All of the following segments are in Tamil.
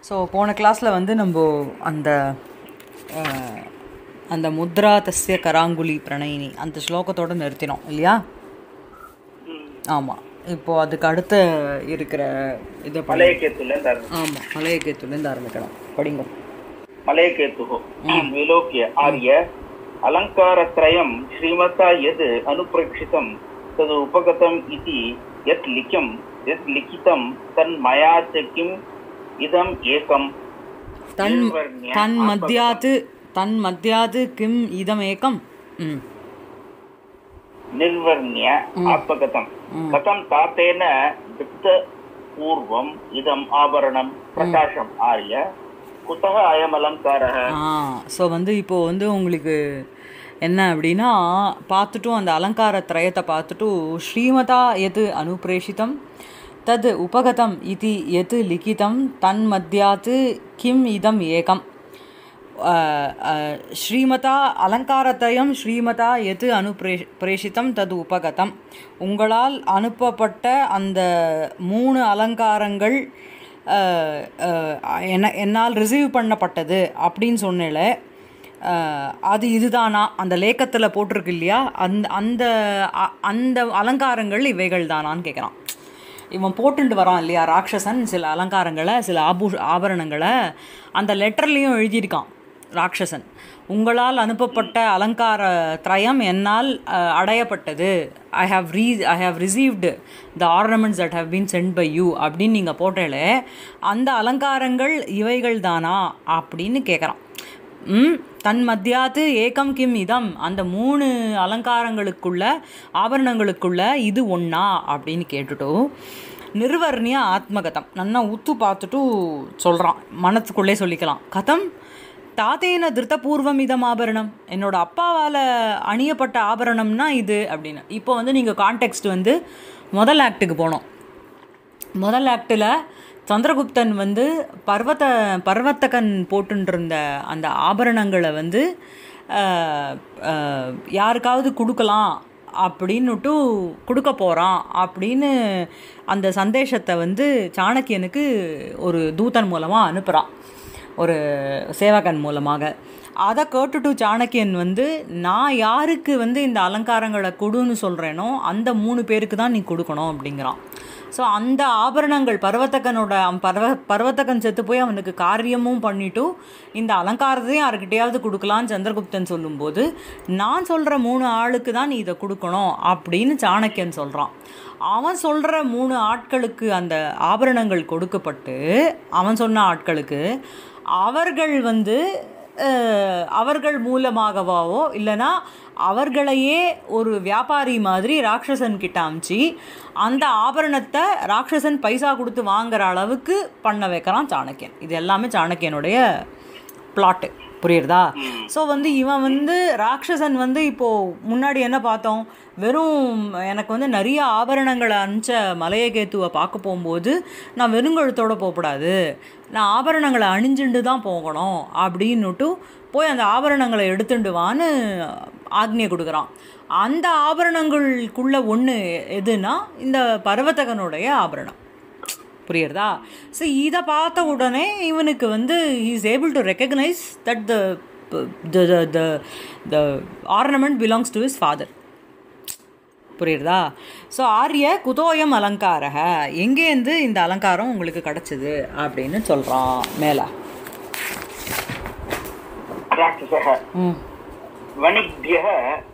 ஸோ போன கிளாஸில் வந்து நம்ம அந்த அஹ், அந்த முத்ரா தஸ்ய கராங்குலி பிரணயினி அந்த ஸ்லோகத்தோட நிறுத்தினோம் இல்லையா ஆமாம் இப்போ அதுக்கு அடுத்த இருக்கிற இதை படி मलयकेतुलेन्द् ஆமாம் மலையக்கேத்துலேருந்து ஆரம்பிக்கலாம் படிங்க मलयकेतुः विलोक्य आर्य अलङ्कारत्रयं श्रीमता यद् अनुप्रेक्षितं तद् उपगतम् इति यत् लिखितं यत् लिखितं तन्मया च किम् इदम् एकं தன் निर्वर्ण्य தன் மத்தியாத்து தன் மத்தியாத்து கிம் இதமேக்கம் ம் निर्वर्ण्य आत्मगतं कथं तातेन दृप्तपूर्वम् इदम् आभरणं प्रकाशम् आर्य कुतः अयम् अलङ्कारः ஆ ஸோ வந்து இப்போ வந்து உங்களுக்கு என்ன அப்படின்னா பார்த்துட்டும் அந்த அலங்கார திரயத்தை பார்த்துட்டு ஸ்ரீமதா எது அனுப்பிரேஷிதம் தத் உபகதம் இது எது லிகிதம் தன் மத்தியாத்து கிம் இதம் ஏகம் அஹ், அஹ், ஸ்ரீமதா அலங்காரத்ரயம் ஸ்ரீமதா எது அனுப்ரே பிரேஷிதம் தது உபகதம் உங்களால் அனுப்பப்பட்ட அந்த மூணு அலங்காரங்கள் அஹ், அஹ், என்ன என்னால் ரிசீவ் பண்ணப்பட்டது அப்படின்னு சொன்னேல அஹ், அது இதுதானா அந்த லேக்கத்தில் போட்டிருக்கு இல்லையா அந்த அந்த அ- அந்த அலங்காரங்கள் இவைகள் தானான்னு கேட்குறான் இவன் போட்டுட்டு வரான் இல்லையா ராட்சசன் சில அலங்காரங்களை சில ஆபூ ஆபரணங்களை அந்த லெட்டர்லேயும் எழுதியிருக்கான் ராட்சசன் உங்களால் அனுப்பப்பட்ட அலங்கார திரயம் என்னால் அஹ், அடையப்பட்டது ஐ ஹாவ் ரீ I have received the ornaments that have been sent by you அப்படின்னு நீங்கள் போட்டேலே அந்த அலங்காரங்கள் இவைகள் தானா அப்படின்னு கேட்குறான் ம் தன் மத்தியாத்து ஏகம் கிம் இதம் அந்த மூணு அலங்காரங்களுக்குள்ள ஆபரணங்களுக்குள்ள இது ஒண்ணா அப்படின்னு கேட்டுட்டோ நிர்வர்ணிய ஆத்மகதம் நன்னா உத்து பார்த்துட்டு சொல்கிறான் மனத்துக்குள்ளே சொல்லிக்கலாம் கதம் தாத்தேன திருத்தபூர்வம் இதம் ஆபரணம் என்னோட அப்பாவால் அணியப்பட்ட ஆபரணம்னா இது அப்படின்னு இப்போ வந்து நீங்கள் கான்டெக்ஸ்ட் வந்து முதல் ஆக்டுக்கு போனோம் முதல் ஆக்டில் சந்திரகுப்தன் வந்து பர்வத பர்வத்தகன் போட்டுருந்த அந்த ஆபரணங்களை வந்து அஹ், அஹ், யாருக்காவது கொடுக்கலாம் அப்படின்னுட்டு கொடுக்க போகிறான் அப்படின்னு அந்த சந்தேஷத்தை வந்து சாணக்கியனுக்கு ஒரு தூதன் மூலமாக அனுப்புகிறான் ஒரு சேவகன் மூலமாக அதை கேட்டுட்டு சாணக்கியன் வந்து நான் யாருக்கு வந்து இந்த அலங்காரங்களை கொடுன்னு சொல்கிறேனோ அந்த மூணு பேருக்கு தான் நீ கொடுக்கணும் அப்படிங்கிறான் ஸோ அந்த ஆபரணங்கள் பர்வத்தகனோட அவன் பர்வ பர்வத்தகன் செத்து போய் அவனுக்கு காரியமும் பண்ணிட்டு இந்த அலங்காரத்தையும் யாருக்கிட்டையாவது கொடுக்கலான்னு சந்திரகுப்தன் சொல்லும்போது நான் சொல்கிற மூணு ஆளுக்கு தான் நீ இதை கொடுக்கணும் அப்படின்னு சாணக்கியன் சொல்கிறான் அவன் சொல்கிற மூணு ஆட்களுக்கு அந்த ஆபரணங்கள் கொடுக்கப்பட்டு அவன் சொன்ன ஆட்களுக்கு அவர்கள் வந்து அஹ், அவர்கள் மூலமாகவாவோ இல்லைன்னா அவர்களையே ஒரு வியாபாரி மாதிரி ராட்சசன் கிட்ட அமிச்சு அந்த ஆபரணத்தை ராட்சசன் பைசா கொடுத்து வாங்குற அளவுக்கு பண்ண வைக்கிறான் சாணக்கியன் இது எல்லாமே சாணக்கியனுடைய பிளாட்டு புரியுறதா ஸோ வந்து இவன் வந்து ராட்சசன் வந்து இப்போது முன்னாடி என்ன பார்த்தோம் வெறும் எனக்கு வந்து நிறைய ஆபரணங்களை அனுப்பிச்ச மலையகேத்துவை பார்க்க போகும்போது நான் வெறுங்கழுத்தோடு போகக்கூடாது நான் ஆபரணங்களை அணிஞ்சுண்டு தான் போகணும் அப்படின்னுட்டு போய் அந்த ஆபரணங்களை எடுத்துட்டு வான்னு ஆக்னியை கொடுக்குறான் அந்த ஆபரணங்களுக்குள்ள ஒன்று எதுனா இந்த பர்வதகனுடைய ஆபரணம் புரியுறதா ஸோ இதை பார்த்த உடனே இவனுக்கு வந்து is able to recognise that the the the the ornament belongs to his father புரியுறதா ஸோ ஆரிய குதோயம் அலங்காரக எங்கேருந்து இந்த அலங்காரம் உங்களுக்கு கிடச்சிது அப்படின்னு சொல்கிறான் மேலே राक्षसः ம் वणिभ्यः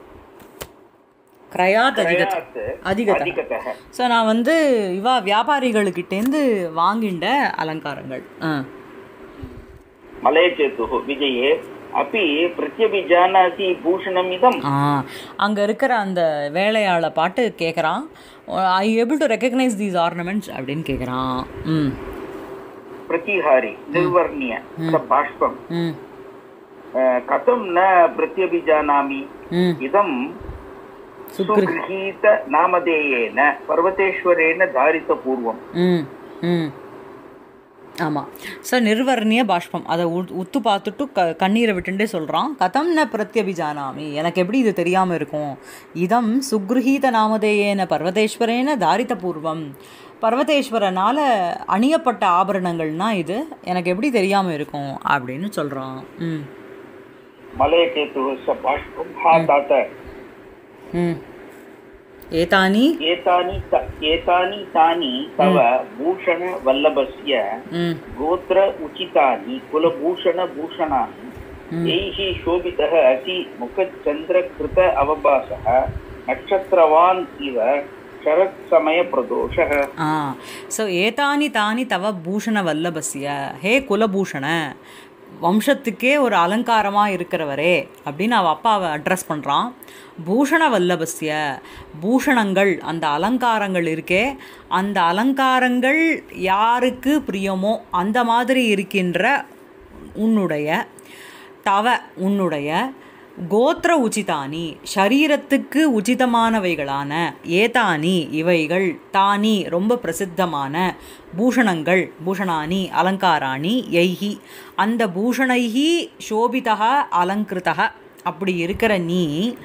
கிரயாத் அதிகத் क्रयात् அதிகத अधिकतः ஸோ நான் வந்து இவா வியாபாரிகளுக்கிட்டேருந்து வாங்கிண்ட அலங்காரங்கள் ஆ मलयचेतुः विजये अपि प्रत्यभिजानाति भूषणम् इदम् ஆ அங்கே இருக்கிற அந்த வேலையாளை பாட்டு கேட்குறான் I able to recognise these ornaments அப்படின்னு கேட்குறான் ம் प्रतिहारि निर्वर्ण्य बाष्पम् ம் कथं न प्रत्यभिजानामि ம் इदं சுக்ரி सुगृहीत नामधेयेन पर्वतेश्वरेण धारितपूर्वम् ம் ம் ஆமாம் ஸோ நிர்வர்ணிய பாஷ்பம் அதை உத் உத்து பார்த்துட்டு க கண்ணீரை விட்டுண்டே சொல்கிறான் கதம் ந பிரத்யபிஜானாமி எனக்கு எப்படி இது தெரியாமல் இருக்கும் இதம் சுக்ருஹீத நாமதேயேன பர்வதேஸ்வரேன தாரித பூர்வம் பர்வதேஸ்வரனால் அணியப்பட்ட ஆபரணங்கள்னா இது எனக்கு எப்படி தெரியாமல் இருக்கும் அப்படின்னு சொல்கிறான் ம் मलयकेतुः स बाष्पं हा तात ம் ஏதானி एतानि त- एतानि तानि तव भूषणवल्लभस्य ம் गोत्र उचितानि कुलभूषणभूषणानि यैः शोभितः असि मुखचन्द्रकृत अवभासः नक्षत्रवान् इव शरत्समयप्रदोषः ஆ ஸோ ஏதானி தானி தவ பூஷண வல்லபஸ்ய ஹே குலபூஷண வம்சத்துக்கே ஒரு அலங்காரமாக இருக்கிறவரே அப்படின்னு அவள் அப்பாவை அட்ரஸ் பண்ணுறான் பூஷண வல்லபஸ்ய பூஷணங்கள் அந்த அலங்காரங்கள் இருக்கே அந்த அலங்காரங்கள் யாருக்கு பிரியமோ அந்த மாதிரி இருக்கின்ற உன்னுடைய தவ உன்னுடைய கோத்திர உச்சிதானி ஷரீரத்துக்கு உச்சிதமானவைகளான ஏதானி இவைகள் தானி ரொம்ப பிரசித்தமான பூஷணங்கள் பூஷணானி அலங்காராணி யைஹி அந்த பூஷணைஹி சோபிதா அலங்கிருதா அப்படி இருக்கிற நீ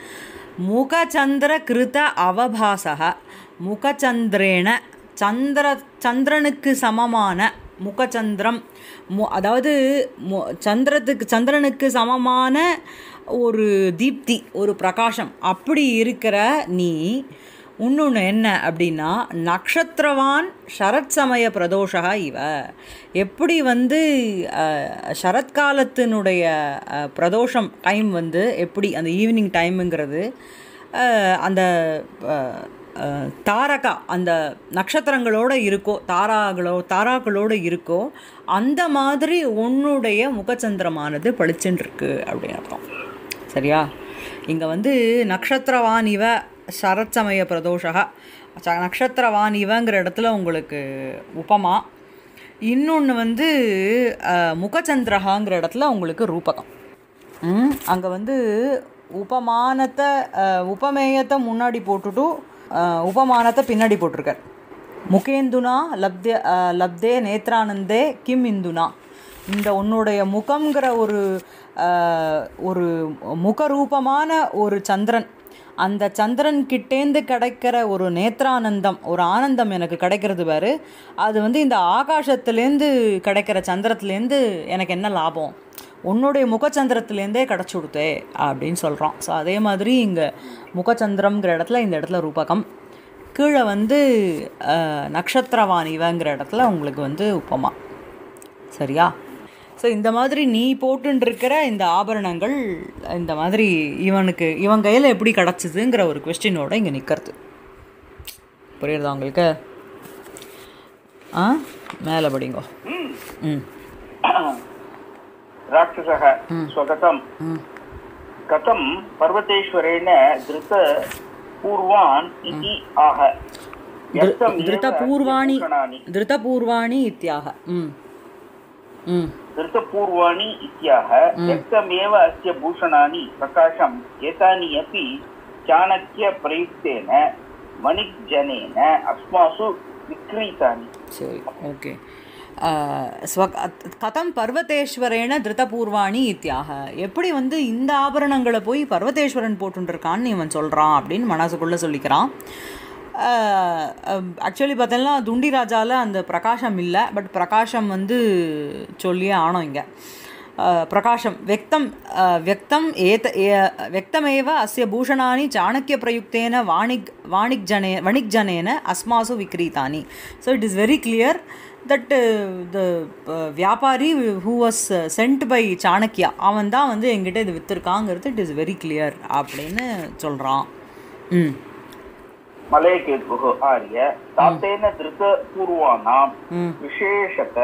முகச்சந்திர கிருத அவபாசக முகச்சந்திரேன சந்திர சந்திரனுக்கு சமமான முகச்சந்திரம் மு அதாவது மு சந்திரத்துக்கு சந்திரனுக்கு சமமான ஒரு தீப்தி ஒரு பிரகாசம் அப்படி இருக்கிற நீ இன்னொன்று என்ன அப்படின்னா நக்ஷத்திரவான் சரத் சமய பிரதோஷா இவ எப்படி வந்து அஹ், சரத்காலத்தினுடைய அஹ், பிரதோஷம் டைம் வந்து எப்படி அந்த ஈவினிங் டைமுங்கிறது அஹ், அந்த அஹ், அஹ், தாரகா அந்த நட்சத்திரங்களோட இருக்கோ தாராகளோ தாராக்களோட இருக்கோ அந்த மாதிரி உன்னுடைய முகச்சந்திரமானது பளிச்சுன்னு இருக்கு அப்படின்னு அர்த்தம் சரியா இங்கே வந்து நக்ஷத்திரவான் இவ சரத்சமய பிரதோஷா ச- நக்ஷத்திரவான் இவங்கிற இடத்துல உங்களுக்கு உபமா இன்னொன்று வந்து அஹ், முகச்சந்திரகாங்கிற இடத்துல உங்களுக்கு ரூபகம் அங்கே வந்து உபமானத்தை அஹ், உபமேயத்தை முன்னாடி போட்டுட்டு அஹ், உபமானத்தை பின்னாடி போட்டிருக்கார் முகேந்துனா லப்தே அஹ், லப்தே நேத்ரானந்தே கிம் இந்துனா இந்த உன்னுடைய முகம்ங்கிற ஒரு அஹ், ஒரு முகரூபமான ஒரு சந்திரன் அந்த சந்திரன் கிட்டேந்து கிடைக்கிற ஒரு நேத்ரானந்தம் ஒரு ஆனந்தம் எனக்கு கிடைக்கிறது பாரு அது வந்து இந்த ஆகாசத்துலேருந்து கிடைக்கிற சந்திரத்துலேருந்து எனக்கு என்ன லாபம் உன்னுடைய முகச்சந்திரத்துலேருந்தே கிடச்சி கொடுத்தே அப்படின்னு சொல்கிறோம் ஸோ அதே மாதிரி இங்கே முகச்சந்திரம்ங்கிற இடத்துல இந்த இடத்துல ரூபகம் கீழே வந்து அஹ், நக்ஷத்திரவான் இவங்கிற இடத்துல உங்களுக்கு வந்து உப்பமா சரியா ஸோ இந்த மாதிரி நீ போட்டுருக்கிற இந்த ஆபரணங்கள் இந்த மாதிரி இவனுக்கு இவன் கையில் எப்படி கிடச்சிதுங்கிற ஒரு கொஸ்டினோட இங்கே நிற்கிறது புரியுறதா உங்களுக்கு ஆ மேலே படிங்கோ ம் राक्षसः स्वगतं कथं पर्वतेश्वरेण धृतपूर्वान् इति आह यत्तमेव திருத்தபூர்வாணி भूषणानि திருத்தபூர்வாணி இத்தியாக ம் ம் धृतपूर्वाणि इत्याह यत्तमेव अस्य भूषणानि प्रकाशम् एतानि अपि चाणक्यप्रयुक्तेन वणिक्जनेन अस्मासु विक्रीतानि சரி ஓகே ஸ்வ கதம் பர்வதேஸ்வரேன திருத்தபூர்வாணி இத்தியாக எப்படி வந்து இந்த ஆபரணங்களை போய் பர்வதேஸ்வரன் போட்டுருக்கான்னு இவன் சொல்கிறான் அப்படின்னு மனசுக்குள்ளே சொல்லிக்கிறான் ஆக்சுவலி பார்த்தோம்னா துண்டி ராஜாவில் அந்த பிரகாஷம் இல்லை பட் பிரகாஷம் வந்து சொல்லியே ஆனோம் இங்கே பிரகாஷம் व्यक्तं व्यक्तम् एत ए- व्यक्तमेव अस्य भूषणानि चाणक्यप्रयुक्तेन वाणिग् वाणिज्जने वणिक्जनेन अस्मासु विक्रीतानि so it is very clear that uh, the uh, வியாபாரி who was uh, sent by Chanakya அவன் தான் வந்து எங்கிட்ட இது விற்றுருக்காங்கிறது இட் இஸ் வெரி கிளியர் அப்படின்னு சொல்கிறான் ம் मलयकेतुः आर्य तातेन धृतपूर्वाणां ம் विशेषत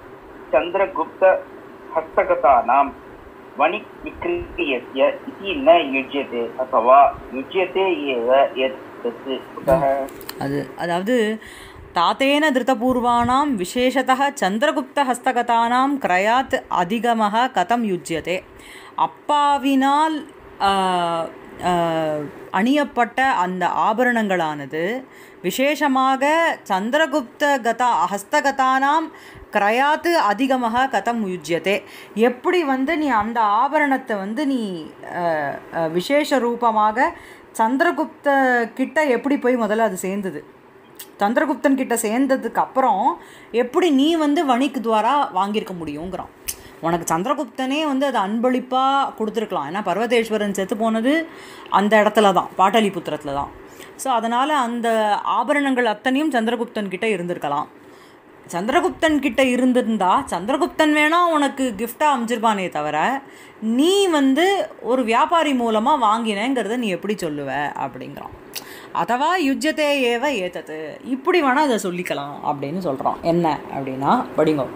चन्द्रगुप्तहस्तगतानां वणिक्विक्रीयस्य इति न युज्यते अथवा युज्यते एव एतत् कुतः அது அதாவது தாத்தேன திருத்தபூர்வானாம் விசேஷத்தः சந்திரகுப்தஹஸ்தகதானாம் கிரயாத் அதிகமாக கதம் யுஜ்யதே அப்பாவினால் ஆஹ், ஆஹ், அணியப்பட்ட அந்த ஆபரணங்களானது விசேஷமாக சந்திரகுப்த கதா ஹஸ்தகதானாம் கிரயாத்து அதிகமாக கதம் யுஜ்யத்தே எப்படி வந்து நீ அந்த ஆபரணத்தை வந்து நீ அஹ், அஹ், விசேஷ ரூபமாக சந்திரகுப்த கிட்ட எப்படி போய் முதல்ல அது சேர்ந்தது சந்திரகுப்தன் கிட்ட சேர்ந்ததுக்கு அப்புறம் எப்படி நீ வந்து வணிக்கு துவாரா வாங்கியிருக்க முடியுங்கிறான் உனக்கு சந்திரகுப்தனே வந்து அது அன்பளிப்பாக கொடுத்துருக்கலாம் ஏன்னா பர்வதேஸ்வரன் செத்து போனது அந்த இடத்துல தான் பாட்டலிபுத்திரத்தில் தான் ஸோ அதனால் அந்த ஆபரணங்கள் அத்தனையும் சந்திரகுப்தன் கிட்ட இருந்திருக்கலாம் சந்திரகுப்தன் கிட்ட இருந்திருந்தா சந்திரகுப்தன் வேணா உனக்கு கிஃப்டாக அமைச்சிருப்பானே தவிர நீ வந்து ஒரு வியாபாரி மூலமாக வாங்கினேங்கிறத நீ எப்படி சொல்லுவ அப்படிங்கிறான் அதவா யுஜ்யத்தே ஏவ ஏத்தது இப்படி வேணா அதை சொல்லிக்கலாம் அப்படின்னு சொல்கிறான் என்ன அப்படின்னா படிங்கோ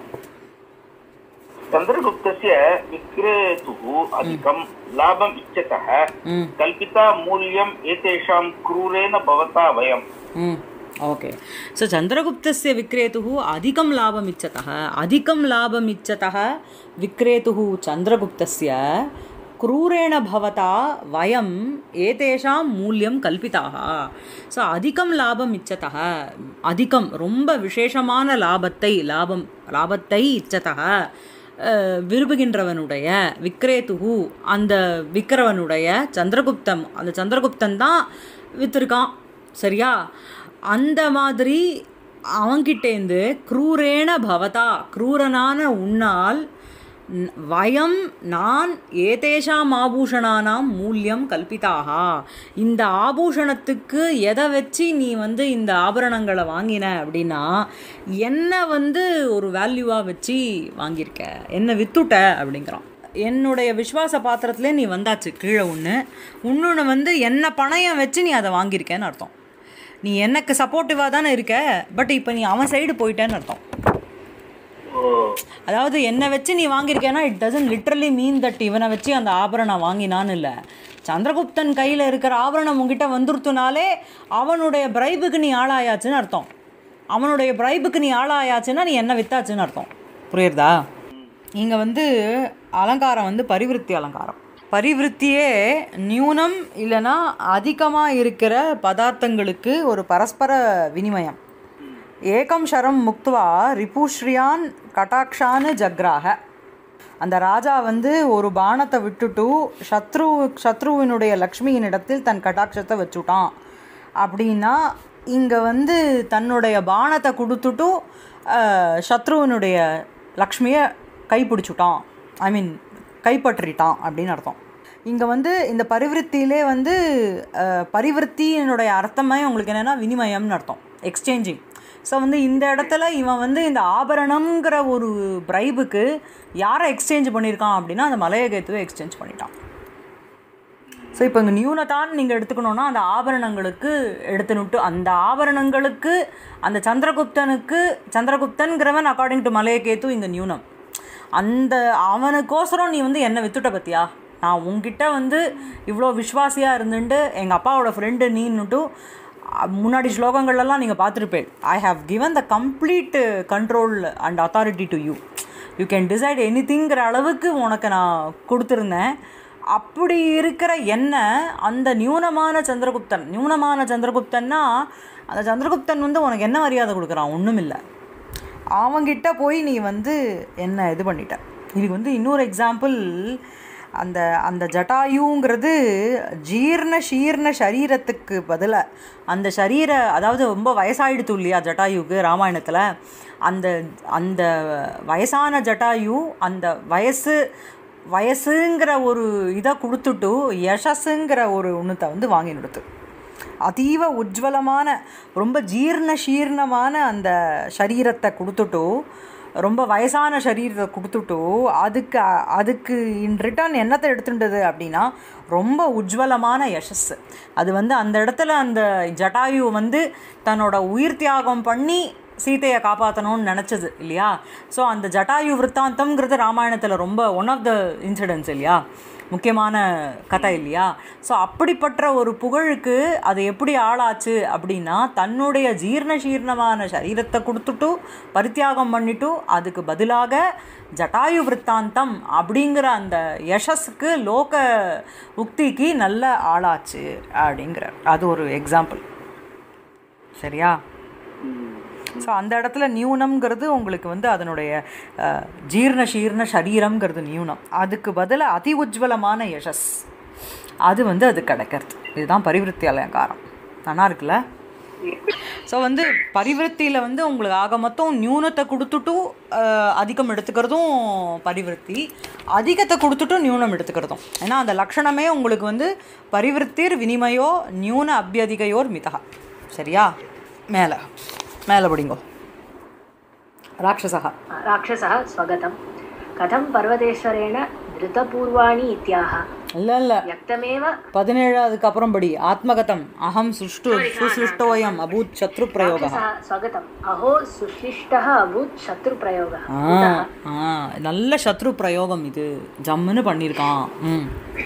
चन्द्रगुप्तस्य विक्रेतुः अधिकं लाभम् इच्छतः ம் कल्पिता मूल्यम् एतेषां क्रूरेण भवता वयम् ம் ஓகே ஸோ சந்திரகுப்தस्य विक्रेतुः अधिकं लाभम् इच्छतः अधिकं लाभम् इच्छतः विक्रेतुः चन्द्रगुप्तस्य क्रूरेण भवता वयम् एतेषां मूल्यं कल्पिताः ஸோ அதிகம் லாபம் இச்சதः அதிகம் ரொம்ப விசேஷமான லாபத்தை லாபம் லாபத்தை இச்சதः அஹ், விரும்புகின்றவனுடைய விக்ரேதுகு அந்த விக்கிரவனுடைய சந்திரகுப்தம் அந்த சந்திரகுப்தன் தான் வித்திருக்கான் சரியா அந்த மாதிரி அவன்கிட்டேந்து க்ரூரேன பவதா க்ரூரனான உன்னால் ந- வயம் நான் ஏதேஷாம் ஆபூஷணானாம் மூல்யம் கல்பிதாக இந்த ஆபூஷணத்துக்கு எதை வச்சு நீ வந்து இந்த ஆபரணங்களை வாங்கின அப்படின்னா என்ன வந்து ஒரு வேல்யூவாக வச்சு வாங்கியிருக்க என்ன வித்துட்ட அப்படிங்கிறான் என்னுடைய விஸ்வாச பாத்திரத்திலே நீ வந்தாச்சு கீழே ஒன்று இன்னொன்று வந்து என்ன பணயம் வச்சு நீ அதை வாங்கியிருக்கேன்னு அர்த்தம் நீ எனக்கு சப்போர்ட்டிவாக தானே இருக்க பட் இப்போ நீ அவன் சைடு போயிட்டேன்னு அர்த்தம் அதாவது என்னை வச்சு நீ வாங்கியிருக்கேன்னா it doesn't literally mean that இவனை வச்சு அந்த ஆபரணம் வாங்கினான்னு இல்லை சந்திரகுப்தன் கையில் இருக்கிற ஆபரணம் உங்ககிட்ட வந்துருத்துனாலே அவனுடைய பிரைபுக்கு நீ ஆளாயாச்சுன்னு அர்த்தம் அவனுடைய பிரைபுக்கு நீ ஆளாயாச்சுன்னா நீ என்ன வித்தாச்சுன்னு அர்த்தம் புரியுறதா இங்கே வந்து அலங்காரம் வந்து பரிவிருத்தி அலங்காரம் பரிவிருத்தியே நியூனம் இல்லைன்னா அதிகமாக இருக்கிற பதார்த்தங்களுக்கு ஒரு பரஸ்பர வினிமயம் ஏகம் ஷரம் முக்துவா ரிபுஸ்ரீயான் கட்டாக்ஷான்னு ஜக்ராக அந்த ராஜா வந்து ஒரு பானத்தை விட்டுட்டு சத்ரு சத்ருவினுடைய லக்ஷ்மியின் இடத்தில் தன் கட்டாட்சத்தை வச்சுட்டான் அப்படின்னா இங்கே வந்து தன்னுடைய பானத்தை கொடுத்துட்டு அஹ், சத்ருவினுடைய லக்ஷ்மியை கைப்பிடிச்சுட்டான் ஐ மீன் கைப்பற்றிட்டான் அப்படின்னு அர்த்தம் இங்கே வந்து இந்த பரிவிருத்தியிலே வந்து அஹ், பரிவிருத்தியினுடைய அர்த்தமே உங்களுக்கு என்னென்னா வினிமயம்னு அர்த்தம் எக்ஸ்சேஞ்சிங் ஸோ வந்து இந்த இடத்துல இவன் வந்து இந்த ஆபரணம்ங்கிற ஒரு பிரைபுக்கு யாரை எக்ஸ்சேஞ்ச் பண்ணியிருக்கான் அப்படின்னா அந்த மலையகத்துவை எக்ஸ்சேஞ்ச் பண்ணிட்டான் ஸோ இப்போ இங்கே நியூனதான் நீங்கள் எடுத்துக்கணுன்னா அந்த ஆபரணங்களுக்கு எடுத்துனுட்டு அந்த ஆபரணங்களுக்கு அந்த சந்திரகுப்தனுக்கு சந்திரகுப்தன்கிறவன் அக்கார்டிங் டு மலையகேத்து இங்கே நியூனம் அந்த அவனுக்கோசரம் நீ வந்து என்ன வித்துட்ட பத்தியா நான் உன்கிட்ட வந்து இவ்வளோ விஸ்வாசியாக இருந்துட்டு எங்கள் அப்பாவோட ஃப்ரெண்டு நீன்னுட்டு அஹ், முன்னாடி ஸ்லோகங்கள்லாம் நீங்கள் பார்த்துருப்பேன் I have given the complete control and authority to you you can decide எனிதிங்கிற அளவுக்கு உனக்கு நான் கொடுத்துருந்தேன் அப்படி இருக்கிற என்ன அந்த நியூனமான சந்திரகுப்தன் நியூனமான சந்திரகுப்தன்னா அந்த சந்திரகுப்தன் வந்து உனக்கு என்ன மரியாதை கொடுக்குறான் ஒன்றும் இல்லை அவங்கிட்ட போய் நீ வந்து என்ன இது பண்ணிட்ட இதுக்கு வந்து இன்னொரு எக்ஸாம்பிள் அந்த அந்த ஜட்டாயுங்கிறது ஜீர்ண சீர்ண சரீரத்துக்கு பதிலாக அந்த சரீர அதாவது ரொம்ப வயசாயிடுத்து இல்லையா ஜட்டாயுக்கு ராமாயணத்தில் அந்த அந்த வயசான ஜட்டாயு அந்த வயசு வயசுங்கிற ஒரு இதை கொடுத்துட்டு யசஸுங்கிற ஒரு ஒன்றத்தை வந்து வாங்கி கொடுத்து அதீவ உஜ்வலமான ரொம்ப ஜீர்ண சீர்ணமான அந்த சரீரத்தை கொடுத்துட்டு ரொம்ப வயசான சரீரத்தை கொடுத்துட்டு அதுக்கு அதுக்கு இன் ரிட்டர்ன் என்னத்தை எடுத்துட்டது அப்படின்னா ரொம்ப உஜ்வலமான யசஸ் அது வந்து அந்த இடத்துல அந்த ஜட்டாயு வந்து தன்னோட உயிர் தியாகம் பண்ணி சீதையை காப்பாற்றணும்னு நினச்சது இல்லையா ஸோ அந்த ஜட்டாயு விற்த்தாந்தம்ங்கிறது ராமாயணத்தில் ரொம்ப ஒன் ஆஃப் த இன்சிடென்ட்ஸ் இல்லையா முக்கியமான கதை இல்லையா ஸோ அப்படிப்பட்ட ஒரு புகழுக்கு அது எப்படி ஆளாச்சு அப்படின்னா தன்னுடைய ஜீர்ண சீர்ணமான சரீரத்தை கொடுத்துட்டு பரித்தியாகம் பண்ணிட்டு அதுக்கு பதிலாக ஜட்டாயு விற்த்தாந்தம் அப்படிங்கிற அந்த யசஸுக்கு லோக உக்திக்கு நல்ல ஆளாச்சு அப்படிங்கிற அது ஒரு எக்ஸாம்பிள் சரியா ஸோ அந்த இடத்துல நியூனம்ங்கிறது உங்களுக்கு வந்து அதனுடைய அஹ், ஜீர்ண சீர்ண சரீரம்ங்கிறது நியூனம் அதுக்கு பதிலாக அதி உஜ்வலமான யசஸ் அது வந்து அது கிடைக்கிறது இதுதான் பரிவிருத்தி அலங்காரம் நல்லா இருக்குல்ல ஸோ வந்து பரிவிருத்தியில் வந்து உங்களுக்கு ஆக மொத்தம் நியூனத்தை கொடுத்துட்டு அஹ், அதிகம் எடுத்துக்கிறதும் பரிவிருத்தி அதிகத்தை கொடுத்துட்டும் நியூனம் எடுத்துக்கிறதும் ஏன்னா அந்த லக்ஷணமே உங்களுக்கு வந்து பரிவிருத்திர் வினிமயோ நியூன அபியதிகையோர் மிதகா சரியா மேலே மேலே படிங்கோ ராட்சசா राक्षसः स्वगतं कथं पर्वतेश्वरेण धृतपूर्वाणि इत्याह இல்லை இல்லை व्यक्तमेव பதினேழாவதுக்கு அப்புறம் படி ஆத்மகதம் அகம் சுஷ்டு சுசுஷ்டோயம் அபூத் சத்ரு பிரயோக राक्षसः स्वगतम् अहो सुश्लिष्टः अभूत् शत्रुप्रयोगः ஆ ஆ நல்ல சத்ரு பிரயோகம் இது ஜம்முன்னு பண்ணியிருக்கான் ம்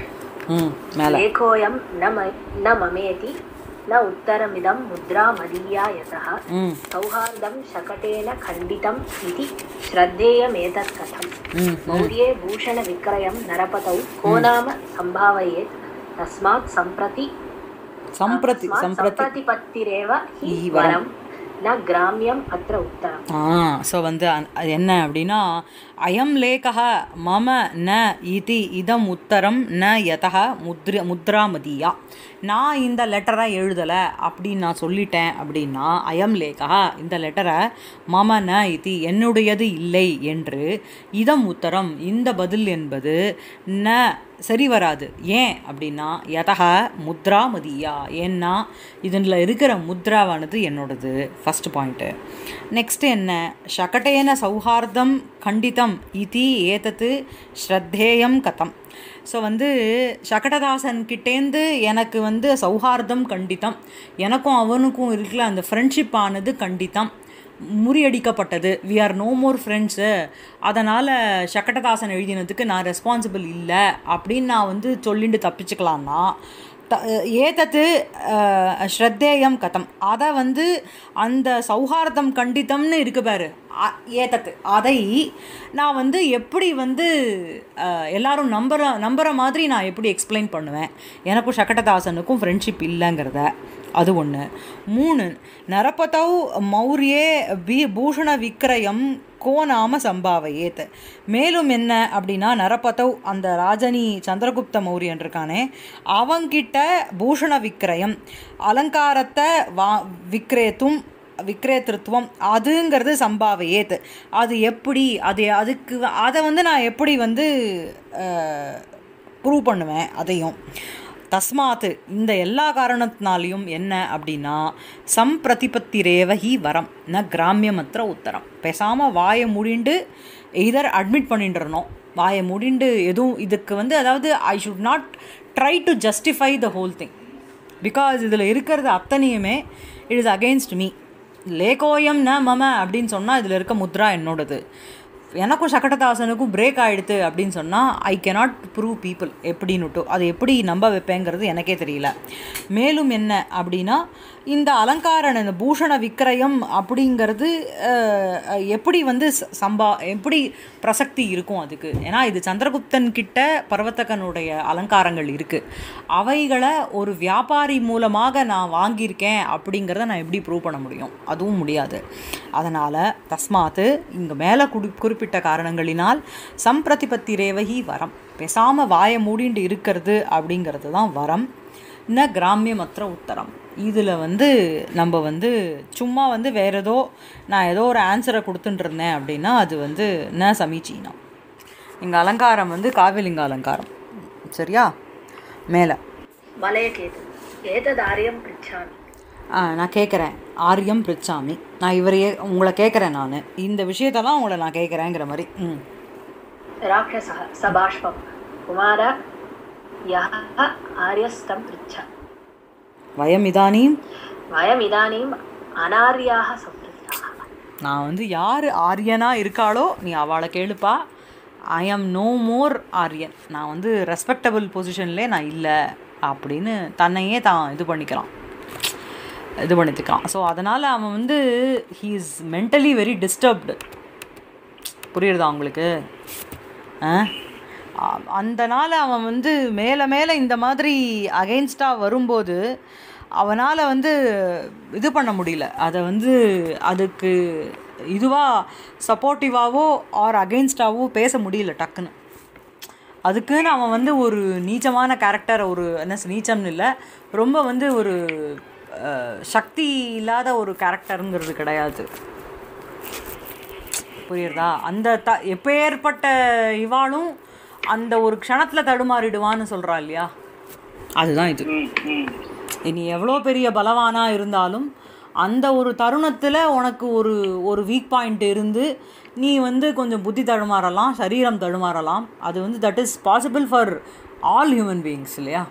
ம் மேலே लेखोऽयं न म न ममेति न उत्तरमिदं मुद्रा मदीया यतः ம் सौहार्दं शकटेन खण्डितम् इति श्रद्धेयमेतत् कथम् ம் मौर्ये भूषणविक्रयं नरपतौ को नाम सम्भावयेत् तस्मात् सम्प्रति சம்பிரதி तस्मात् சம்பிரதி सम्प्रतिपत्तिरेव हि हि वरम्। वरं न ग्राम्यम् अत्र उत्तरम् ஆ ஸோ வந்து அந்- அது என்ன அப்படின்னா அயம் லேகः மம ந இதி இதம் உத்தரம் ந யதः முத்ர முத்ராமதியா நான் இந்த லெட்டரை எழுதலை அப்படின்னு நான் சொல்லிட்டேன் அப்படின்னா அயம் லேகா இந்த லெட்டரை மம ந இதி என்னுடையது இல்லை என்று இதம் உத்தரம் இந்த பதில் என்பது ந சரி வராது ஏன் அப்படின்னா யதக முத்ராமதியா ஏன்னா இதில் இருக்கிற முத்ராவானது என்னோடது ஃபஸ்ட் பாயிண்ட்டு நெக்ஸ்ட் என்ன ஷகட்டேன சௌஹார்தம் கண்டிதம் இதி ஏதத்து ஸ்ரத்தேயம் கதம் ஸோ வந்து சகடதாசன் கிட்டேந்து எனக்கு வந்து சௌஹார்தம் கண்டித்தம் எனக்கும் அவனுக்கும் இருக்கிற அந்த ஃப்ரெண்ட்ஷிப் ஆனது கண்டித்தம் முறியடிக்கப்பட்டது we are no more friends அதனால் சக்கட்டதாசன் எழுதினதுக்கு நான் ரெஸ்பான்சிபிள் இல்லை அப்படின்னு நான் வந்து சொல்லிட்டு தப்பிச்சுக்கலான்னா த ஏதத்து அஹ், ஸ்ரத்தேயம் கதம் அதை வந்து அந்த சௌஹார்தம் கண்டித்தம்னு இருக்கு பாரு அ- ஏதத்து அதை நான் வந்து எப்படி வந்து அஹ், எல்லாரும் நம்புற நம்புற மாதிரி நான் எப்படி எக்ஸ்பிளைன் பண்ணுவேன் எனக்கும் சக்கட்டதாசனுக்கும் ஃப்ரெண்ட்ஷிப் இல்லைங்கிறத அது ஒன்று மூணு நரபதௌ மௌரியே பி பூஷண விக்ரயம் கோ நாம சம்பாவையேத் மேலும் என்ன அப்படின்னா நரபதௌ அந்த ராஜனி சந்திரகுப்த மௌரியன் இருக்கானே அவங்கிட்ட பூஷண விக்ரயம் அலங்காரத்தை வா விக்ரேத்தும் விக்ரேத்திருத்துவம் அதுங்கிறது சம்பாவையேத் அது எப்படி அது அதுக்கு அதை வந்து நான் எப்படி வந்து ப்ரூவ் பண்ணுவேன் அதையும் தஸ்மாத்து இந்த எல்லா காரணத்தினாலையும் என்ன அப்படின்னா சம்பிரதிபத்தி ரேவஹி வரம் ந கிராமியமற்ற உத்தரம் பேசாமல் வாயை முடிண்டு எய்தர் அட்மிட் பண்ணிட்டுறணும் வாயை முடிண்டு எதுவும் இதுக்கு வந்து அதாவது I should not try to justify the whole thing because இதில் இருக்கிறது அத்தனையுமே இட் இஸ் அகெயின்ஸ்ட் மீ லேகோயம் ந மம அப்படின்னு சொன்னால் இதில் இருக்க முத்ரா என்னோடது எனக்கும் சக்கட்டதாசனுக்கும் பிரேக் ஆகிடுது அப்படின்னு சொன்னால் ஐ cannot ப்ரூவ் பீப்புள் எப்படின்னுட்டு அதை எப்படி நம்ப வைப்பேங்கிறது எனக்கே தெரியல மேலும் என்ன அப்படின்னா இந்த அலங்காரன் இந்த பூஷண விக்கிரயம் அப்படிங்கிறது அஹ், எப்படி வந்து ச- சம்பா எப்படி பிரசக்தி இருக்கும் அதுக்கு ஏன்னா இது சந்திரகுப்தன் கிட்ட பர்வத்தகனுடைய அலங்காரங்கள் இருக்குது அவைகளை ஒரு வியாபாரி மூலமாக நான் வாங்கியிருக்கேன் அப்படிங்கிறத நான் எப்படி ப்ரூவ் பண்ண முடியும் அதுவும் முடியாது அதனால் தஸ்மாத்து இங்கே மேலே குடி குறிப்பிட்ட காரணங்களினால் சம்பிரதிபத்தி ரேவகி வரம் பேசாமல் வாயை மூடிண்டு இருக்கிறது அப்படிங்கிறது தான் வரம் ந கிராமியமற்ற உத்தரம் இதில் வந்து நம்ம வந்து சும்மா வந்து வேற ஏதோ நான் ஏதோ ஒரு ஆன்சரை கொடுத்துட்டு இருந்தேன் அப்படின்னா அது வந்து ந சமீச்சீனம் இங்கே அலங்காரம் வந்து காவிலிங்க அலங்காரம் சரியா மேலே वलयकेतु एतदार्यं पृच्छामि ஆ நான் கேட்குறேன் ஆரியம் பிரிச்சாமி நான் இவரையே உங்களை கேட்குறேன் நான் இந்த விஷயத்தெல்லாம் உங்களை நான் கேட்குறேங்கிற மாதிரி ம் राक्षसः स बाष्पं कुमार यः आर्यस्तं पृच्छ வயம் இதானீம் वयमिदानीम् अनार्याः संवृत्ताः நான் வந்து யார் ஆரியனாக இருக்காளோ நீ அவளை கேளுப்பா ஐ ஆம் நோ மோர் ஆரியன் நான் வந்து ரெஸ்பெக்டபிள் பொசிஷன்லே நான் இல்லை அப்படின்னு தன்னையே தான் இது பண்ணிக்கலாம் இது பண்ணித்துக்கலாம் ஸோ அதனால் அவன் வந்து he is mentally very disturbed புரியுறதா உங்களுக்கு ஆ அ- அந்த நாள் அவன் வந்து மேலே மேலே இந்த மாதிரி அகெயின்ஸ்டாக வரும்போது அவனால் வந்து இது பண்ண முடியல அதை வந்து அதுக்கு இதுவாக சப்போர்ட்டிவாவோ ஆர் அகெயின்ஸ்டாவோ பேச முடியல டக்குன்னு அதுக்குன்னு அவன் வந்து ஒரு நீச்சமான கேரக்டர் ஒரு என்ன சொ- நீச்சம்னு இல்லை ரொம்ப வந்து ஒரு அஹ், சக்தி இல்லாத ஒரு கேரக்டருங்கிறது கிடையாது புரியுறதா அந்த த எப்பேற்பட்ட இவாளும் அந்த ஒரு க்ஷணத்தில் தடுமாறிடுவான்னு சொல்கிறா இல்லையா அதுதான் இது ம், ம். நீ எவ்வளோ பெரிய பலவானா இருந்தாலும் அந்த ஒரு தருணத்தில் உனக்கு ஒரு ஒரு வீக் பாயிண்ட் இருந்து நீ வந்து கொஞ்சம் புத்தி தடுமாறலாம் சரீரம் தடுமாறலாம் அது வந்து that is possible for all human beings இல்லையா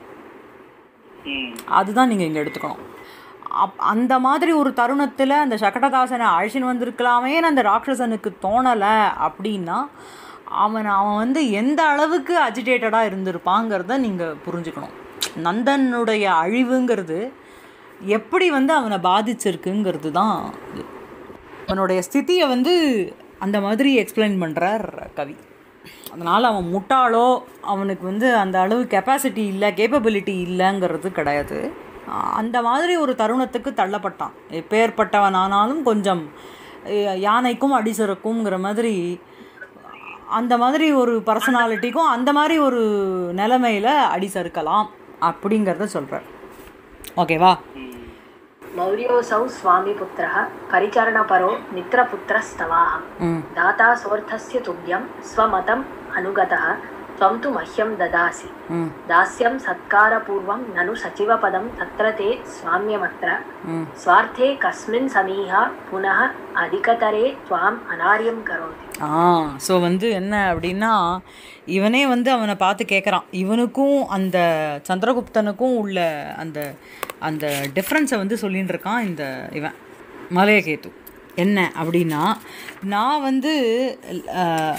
ம். அதுதான் நீங்கள் இங்கே எடுத்துக்கணும் அப் அந்த மாதிரி ஒரு தருணத்தில் அந்த சகடதாசனை அழைச்சின்னு வந்திருக்கலாமேன்னு அந்த ராட்சசனுக்கு தோணலை அப்படின்னா அவன் அவன் வந்து எந்த அளவுக்கு அஜிடேட்டடாக இருந்திருப்பாங்கிறத நீங்கள் புரிஞ்சுக்கணும் நந்தனுடைய அழிவுங்கிறது எப்படி வந்து அவனை பாதிச்சிருக்குங்கிறது தான் இது அவனுடைய ஸ்திதியை வந்து அந்த மாதிரி எக்ஸ்பிளைன் பண்ணுறார் கவி அதனால் அவன் முட்டாளோ அவனுக்கு வந்து அந்த அளவு கெப்பாசிட்டி இல்லை கேப்பபிலிட்டி இல்லைங்கிறது கிடையாது ஆஹ் அந்த மாதிரி ஒரு தருணத்துக்கு தள்ளப்பட்டான் எப்பேற்பட்டவனானாலும் கொஞ்சம் அஹ் யானைக்கும் அடிசருக்குங்கிற மாதிரி அந்த மாதிரி ஒரு பர்சனாலிட்டிக்கும் அந்த மாதிரி ஒரு நிலைமையில அடி சறுக்கலாம் அப்படிங்கிறத சொல்கிறார் ஓகேவா मौर्योऽसौ स्वामिपुत्रः परिचरणपरो मित्रपुत्रस्तवाहं ம் दाता सोऽर्थस्य तुभ्यं स्वमतम् अनुगतः त्वं तु मह्यं ददासि ம் दास्यं सत्कारपूर्वं ननु सचिवपदं तत्र ते स्वाम्यमत्र ம் स्वार्थे कस्मिन् समीहा पुनः अधिकतरे त्वाम् अनार्यं करोति ஆ ஸோ வந்து என்ன அப்படின்னா இவனே வந்து அவனை பார்த்து கேட்குறான் இவனுக்கும் அந்த சந்திரகுப்தனுக்கும் உள்ள அந்த அந்த டிஃப்ரென்ஸை வந்து சொல்லின்னு இருக்கான் இந்த இவன் மலையகேத்து என்ன அப்படின்னா நான் வந்து அஹ்,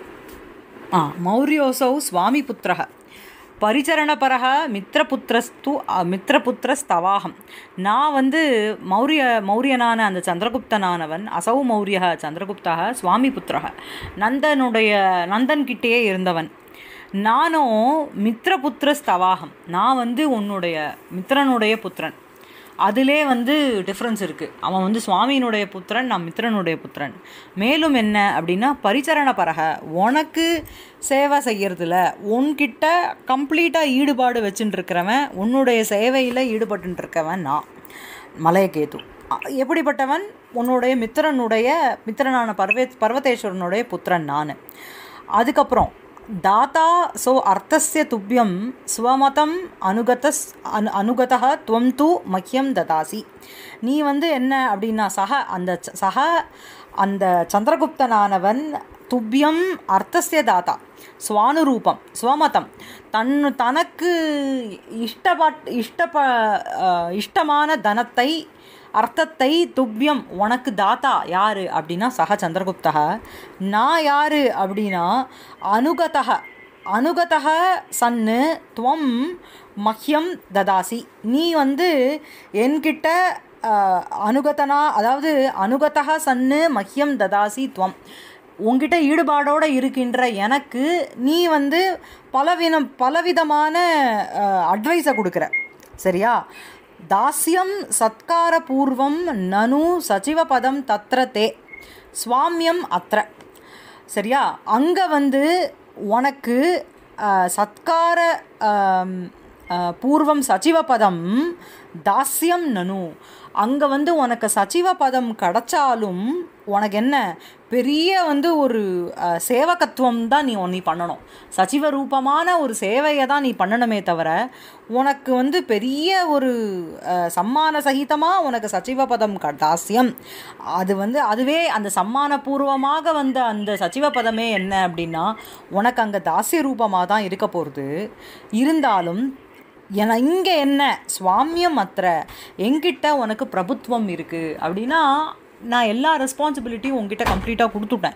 ஆ மௌரியோசௌ சுவாமி புத்திரக பரிச்சரணபரக மித்திரபுத்திரஸ்து அ, மித்திரபுத்திரஸ்தவாகம் நான் வந்து மௌரிய மௌரியனான அந்த சந்திரகுப்தனானவன் அசௌ மௌரிய சந்திரகுப்தா சுவாமி புத்திரக நந்தனுடைய நந்தன் கிட்டேயே இருந்தவன் நானும் மித்திரபுத்திரஸ்தவாகம் நான் வந்து உன்னுடைய மித்திரனுடைய புத்திரன் அதிலே வந்து டிஃப்ரென்ஸ் இருக்குது அவன் வந்து சுவாமியினுடைய புத்திரன் நான் மித்திரனுடைய புத்திரன் மேலும் என்ன அப்படின்னா பரிச்சரண பரக உனக்கு சேவை செய்யறதுல உன்கிட்ட கம்ப்ளீட்டாக ஈடுபாடு வச்சுட்டு இருக்கிறவன் உன்னுடைய சேவையில் ஈடுபட்டு இருக்கவன் நான் மலையகேது அ- எப்படிப்பட்டவன் உன்னுடைய மித்திரனுடைய மித்திரனான பர்வே பர்வதேஸ்வரனுடைய புத்திரன் நான் அதுக்கப்புறம் தாத்தா சோ அர்த்தஸ்ய துப்பியம் ஸ்வமதம் அனுகதஸ் அனு அனுகதः துவம் தூ மஹ்யம் ததாசி நீ வந்து என்ன அப்படின்னா சக அந்த ச- சக அந்த சந்திரகுப்தனானவன் துப்பியம் அர்த்தஸ்ய தாத்தா ஸ்வானுரூபம் ஸ்வமதம் தன் தனக்கு இஷ்டப்பட் இஷ்டப்ப அஹ், இஷ்டமான தனத்தை அர்த்தத்தை துப்பியம் உனக்கு தாத்தா யாரு அப்படின்னா சக சந்திரகுப்தக நான் யாரு அப்படின்னா அனுகதக அனுகதக சன்னு துவம் மஹ்யம் ததாசி நீ வந்து என்கிட்ட அஹ், அனுகதனா அதாவது அனுகதக சன்னு மஹ்யம் ததாசி துவம் உங்ககிட்ட ஈடுபாடோடு இருக்கின்ற எனக்கு நீ வந்து பலவிதம் பலவிதமான அட்வைஸை கொடுக்குற சரியா தாஸ்யம் சத்கார பூர்வம் நனு சச்சிவபதம் தத்ர தே சுவாமியம் அத்ர சரியா அங்கே வந்து உனக்கு அஹ், சத்கார அம், அஹ், பூர்வம் சச்சிவபதம் தாஸ்யம் நனு அங்கே வந்து உனக்கு சச்சிவபதம் கிடைச்சாலும் உனக்கு என்ன பெரிய வந்து ஒரு அஹ், சேவகத்துவம் தான் நீ நீ பண்ணணும் சச்சிவ ரூபமான ஒரு சேவையை தான் நீ பண்ணணுமே தவிர உனக்கு வந்து பெரிய ஒரு அஹ், சம்மான சகிதமாக உனக்கு சச்சிவபதம் க தாஸ்யம் அது வந்து அதுவே அந்த சம்மானபூர்வமாக வந்த அந்த சச்சிவபதமே என்ன அப்படின்னா உனக்கு அங்கே தாசிய ரூபமாக தான் இருக்க போகிறது இருந்தாலும் என இங்கே என்ன சுவாமியம் அத்திர என்கிட்ட உனக்கு பிரபுத்துவம் இருக்குது அப்படின்னா நான் எல்லா ரெஸ்பான்சிபிலிட்டியும் உங்ககிட்ட கம்ப்ளீட்டாக கொடுத்துட்டேன்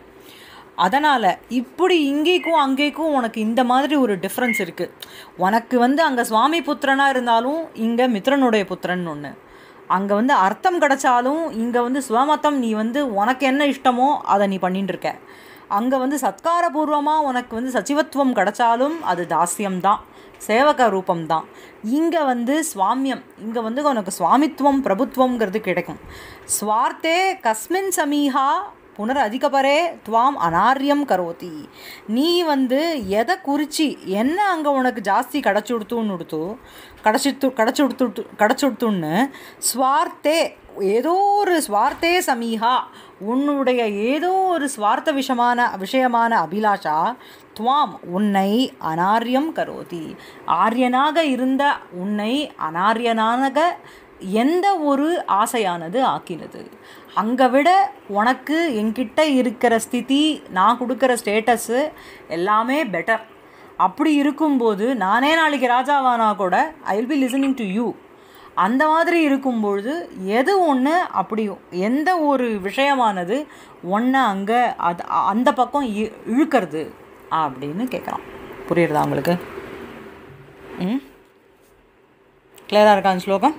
அதனால் இப்படி இங்கேக்கும் அங்கேக்கும் உனக்கு இந்த மாதிரி ஒரு டிஃப்ரென்ஸ் இருக்குது உனக்கு வந்து அங்கே சுவாமி புத்திரனாக இருந்தாலும் இங்கே மித்ரனுடைய புத்திரன் ஒன்று அங்கே வந்து அர்த்தம் கிடைச்சாலும் இங்கே வந்து சுவமத்தம் நீ வந்து உனக்கு என்ன இஷ்டமோ அதை நீ பண்ணிட்டு இருக்க அங்கே வந்து சத்காரபூர்வமாக உனக்கு வந்து சச்சிவத்துவம் கிடைச்சாலும் அது தாஸ்யம்தான் சேவக ரூபம்தான் இங்கே வந்து சுவாமியம் இங்கே வந்து உனக்கு சுவாமித்துவம் பிரபுத்துவங்கிறது கிடைக்கும் ஸ்வார்த்தே கஸ்மின் சமீஹா புனர் அதிகபரே துவாம் அனாரியம் கரோதி நீ வந்து எதை குறிச்சி என்ன அங்கே உனக்கு ஜாஸ்தி கிடச்சி கொடுத்துன்னு கொடுத்தோ கிடச்சிட்டு கிடச்சி கொடுத்து கிடச்சி கொடுத்துன்னு ஸ்வார்த்தே ஏதோ ஒரு ஸ்வார்த்தே சமீஹா உன்னுடைய ஏதோ ஒரு ஸ்வார்த்த விஷயமான விஷயமான அபிலாஷா துவாம் உன்னை அனாரியம் கரோதி ஆரியனாக இருந்த உன்னை அனாரியனாக எந்த ஒரு ஆசையானது ஆக்கினது அங்கே விட உனக்கு என்கிட்ட இருக்கிற ஸ்திதி நான் கொடுக்குற ஸ்டேட்டஸு எல்லாமே பெட்டர் அப்படி இருக்கும்போது நானே நாளைக்கு ராஜாவானா கூட I will be listening to you அந்த மாதிரி இருக்கும்பொழுது எது ஒன்று அப்படி எந்த ஒரு விஷயமானது ஒன்றை அங்கே அது அந்த பக்கம் இ- இழுக்கிறது அப்படின்னு கேட்குறான் புரியுறதா உங்களுக்கு ம் கிளியராக இருக்கா அந்த ஸ்லோகம்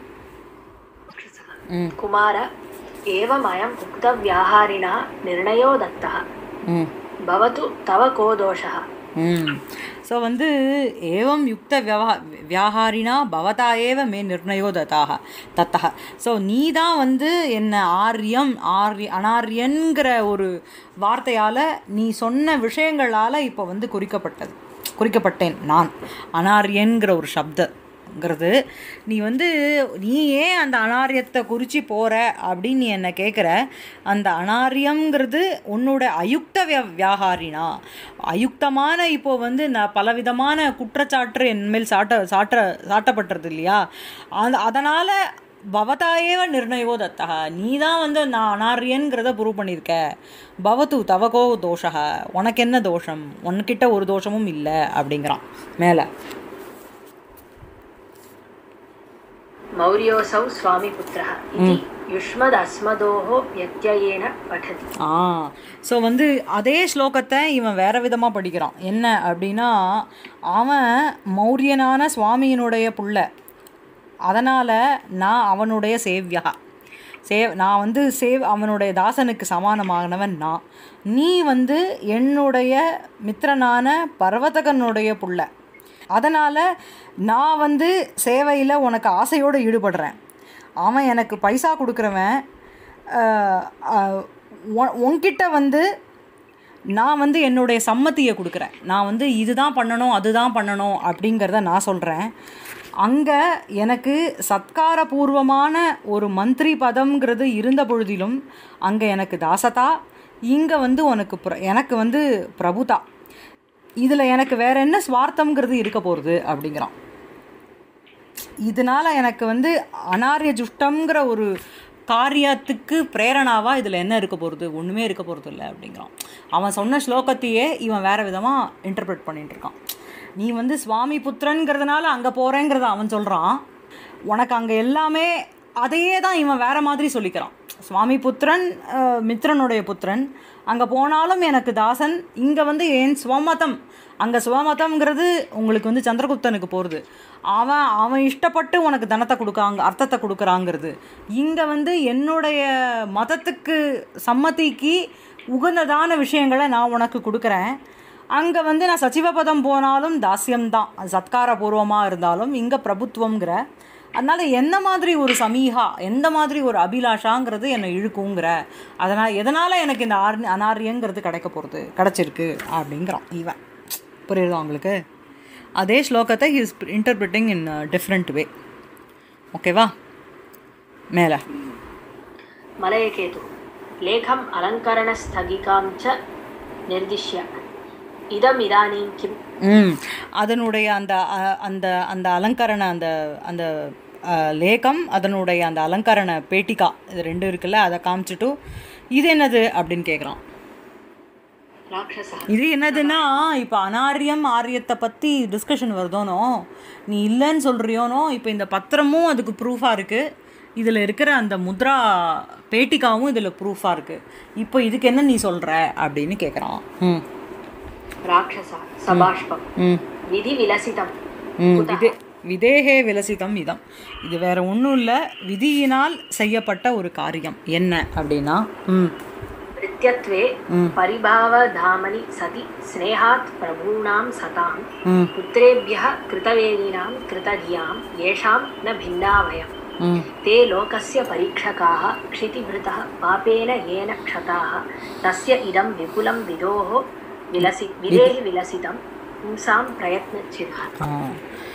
ம் कुमार एवमयम् उक्तव्याहारिणा निर्णयो दत्तः ம் भवतु तव को दोषः ம் ஸோ வந்து ஏவம் யுக்த வியவா வியாகாரினா பவதா ஏவ மே நிர்ணயோ தத்தாக தத்தக ஸோ நீ தான் வந்து என்ன ஆரியம் ஆரி அனாரியன்கிற ஒரு வார்த்தையால் நீ சொன்ன விஷயங்களால் இப்போ வந்து குறிக்கப்பட்டது குறிக்கப்பட்டேன் நான் அனாரியன்கிற ஒரு சப்தங்கிறது நீ வந்து நீ ஏன் அந்த அனாரியத்தை குறித்து போகிற அப்படின்னு நீ என்னை கேட்குற அந்த அனாரியம்ங்கிறது உன்னோட அயுக்த விய வியாகாரினா அயுக்தமான இப்போ வந்து நான் பலவிதமான குற்றச்சாட்டு என்மேல் சாட்ட சாட்ட சாட்டப்பட்டுறது இல்லையா அந்த அதனால் பவதாயேவ நிர்ணயோ தத்தக நீ தான் வந்து நான் அனாரியன்கிறத ப்ரூவ் பண்ணியிருக்க பவத்து தவகோ தோஷக உனக்கு என்ன தோஷம் உன்கிட்ட ஒரு தோஷமும் இல்லை அப்படிங்கிறான் மேலே मौर्योऽसौ स्वामिपुत्रः इति युष्मदस्मदोः व्यत्ययेन पठति ஆ ஸோ வந்து அதே ஸ்லோகத்தை இவன் வேற விதமாக படிக்கிறான் என்ன அப்படின்னா அவன் மௌரியனான சுவாமியினுடைய புள்ள அதனால் நான் அவனுடைய சேவ்யா சேவ் நான் வந்து சேவ் அவனுடைய தாசனுக்கு சமானமானவன் நான் நீ வந்து என்னுடைய மித்திரனான பர்வதகனுடைய புள்ள அதனால் நான் வந்து சேவையில் உனக்கு ஆசையோடு ஈடுபடுறேன் அவன் எனக்கு பைசா கொடுக்குறவன் அஹ், அஹ், உன்- உன்கிட்ட வந்து நான் வந்து என்னுடைய சம்மதியை கொடுக்குறேன் நான் வந்து இதுதான் பண்ணணும் அதுதான் பண்ணணும் அப்படிங்கிறத நான் சொல்கிறேன் அங்கே எனக்கு சத்காரபூர்வமான ஒரு மந்திரி பதம்ங்கிறது இருந்த பொழுதிலும் அங்கே எனக்கு தாசதா இங்கே வந்து உனக்கு பிர எனக்கு வந்து பிரபுதா இதில் எனக்கு வேற என்ன ஸ்வார்த்தம்ங்கிறது இருக்க போகிறது அப்படிங்கிறான் இதனால எனக்கு வந்து அனாரிய ஜுஷ்டம்ங்கிற ஒரு காரியத்துக்கு பிரேரணாவா இதில் என்ன இருக்க போகிறது ஒன்றுமே இருக்க போகிறது இல்லை அப்படிங்கிறான் அவன் சொன்ன ஸ்லோகத்தையே இவன் வேற விதமாக இன்டர்பிரட் பண்ணிட்டு இருக்கான் நீ வந்து சுவாமி புத்திரன்கிறதுனால அங்கே போகிறேங்கிறத அவன் சொல்கிறான் உனக்கு அங்கே எல்லாமே அதையே தான் இவன் வேற மாதிரி சொல்லிக்கிறான் சுவாமி புத்திரன் அஹ், மித்ரனுடைய புத்திரன் அங்கே போனாலும் எனக்கு தாசன் இங்கே வந்து என் ஸ்வமதம் அங்கே ஸ்வமதம்ங்கிறது உங்களுக்கு வந்து சந்திரகுப்தனுக்கு போகிறது அவன் அவன் இஷ்டப்பட்டு உனக்கு தனத்தை கொடுக்காங்க அர்த்தத்தை கொடுக்குறாங்கிறது இங்கே வந்து என்னுடைய மதத்துக்கு சம்மதிக்கு உகந்ததான விஷயங்களை நான் உனக்கு கொடுக்குறேன் அங்கே வந்து நான் சச்சிவபதம் போனாலும் தாஸ்யம்தான் அது சத்காரபூர்வமாக இருந்தாலும் இங்கே பிரபுத்துவங்கிற அதனால் எந்த மாதிரி ஒரு சமீகா எந்த மாதிரி ஒரு அபிலாஷாங்கிறது என்னை இழுக்குங்கிற அதனால் எதனால் எனக்கு இந்த ஆர் அனாரியங்கிறது கிடைக்க போகிறது கிடச்சிருக்கு அப்படிங்கிறான் இவன் புரியுதா உங்களுக்கு அதே ஸ்லோகத்தை his interpreting in different way ஓகேவா மேலே मलयकेतुः लेखम् अलङ्करणस्थगिकां च निर्दिश्य इदमिदानीं किम् ம் அதனுடைய அந்த அ- அந்த அந்த அலங்கரண அந்த அந்த அ, லேகம் அதனுடைய அந்த அலங்கரண பேட்டிகா இது ரெண்டும் இருக்குல்ல அதை காமிச்சிட்டு இது என்னது அப்படின்னு கேட்குறான் राक्षसः இது என்னதுன்னா இப்போ அனாரியம் ஆரியத்தை பற்றி டிஸ்கஷன் வருதோனோ நீ இல்லைன்னு சொல்கிறியோனோ இப்போ இந்த பத்திரமும் அதுக்கு ப்ரூஃபாக இருக்குது இதில் இருக்கிற அந்த முத்ரா பேட்டிகாவும் இதில் ப்ரூஃபாக இருக்குது இப்போ இதுக்கு என்ன நீ சொல்கிற அப்படின்னு கேட்குறான் ம் राक्षसः सबाष्पं ம் विधिविलसितं ம், விதே விதேகே விலசிதம் இதம் இது வேற ஒன்றும் இல்லை விதியினால் செய்யப்பட்ட ஒரு காரியம் என்ன அப்படின்னா ம் नित्यत्वे परिभावधामनि सति स्नेहात् प्रभूणां सतां ம் पुत्रेभ्यः कृतवेदिनां कृतधियां येषां न भिन्ना वयम् ம் ते लोकस्य परीक्षकाः क्षितिभृतः पापेन येन क्षताः तस्य इदं विपुलं विदोः विलसि विदेहि विलसितं पुंसां प्रयत्नच्छिदः ஆ